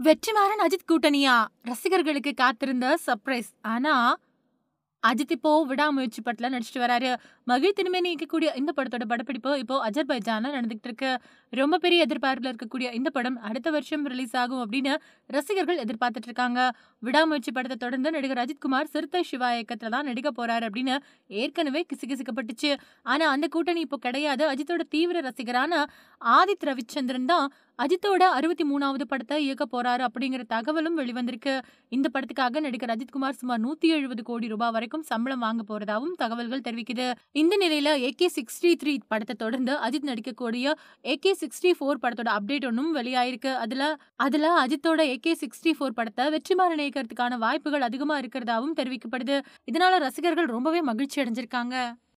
வெற்றிமாறன் அஜித் கூட்டணியா ரசிகர்களுக்கு காத்திருந்த சர்ப்ரைஸ் ஆனா அஜித் இப்போ விடாமுயற்சி படத்துல நடிச்சிட்டு வராரு மகிழ் திருமேனி இயக்கக்கூடிய இந்த படத்தோட படப்பிடிப்பு இப்போ அஜர்பைஜான்ல நடந்துகிட்டு இருக்கு ரொம்ப பெரிய எதிர்பார்ப்புல இருக்கக்கூடிய இந்த படம் அடுத்த வருஷம் ரிலீஸ் ஆகும் அப்படின்னு ரசிகர்கள் எதிர்பார்த்துட்டு இருக்காங்க விடாமுயற்சி படத்தை தொடர்ந்து நடிகர் அஜித்குமார் சிறுத்தை சிவா இயக்கத்துல தான் நடிக்க போறாரு அப்படின்னு ஏற்கனவே கிசுகிசுக்கப்பட்டுச்சு ஆனா அந்த கூட்டணி இப்போ கிடையாது அஜித்தோட தீவிர ரசிகரான ஆதித் ரவிச்சந்திரன் தான் அஜித்தோட அறுபத்தி மூணாவது படத்தை இயக்க போறாரு அப்படிங்கிற தகவலும் வெளிவந்திருக்கு இந்த படத்துக்காக நடிகர் அஜித்குமார் சுமார் நூத்தி எழுபது கோடி ரூபாய் வரைக்கும் சம்பளம் வாங்க போறதாவும் தகவல்கள் தெரிவிக்குது இந்த நிலையில ஏகே சிக்ஸ்டி த்ரீ படத்தை தொடர்ந்து அஜித் நடிக்கக்கூடிய ஏகே சிக்ஸ்டி ஃபோர் படத்தோட அப்டேட் ஒன்றும் வெளியாயிருக்கு அதுல அதுல அஜித்தோட ஏகே சிக்ஸ்டி ஃபோர் படத்தை வெற்றிமாறன் இயக்கிறதுக்கான வாய்ப்புகள் அதிகமா இருக்கிறதாவும் தெரிவிக்கப்படுது இதனால ரசிகர்கள் ரொம்பவே மகிழ்ச்சி அடைஞ்சிருக்காங்க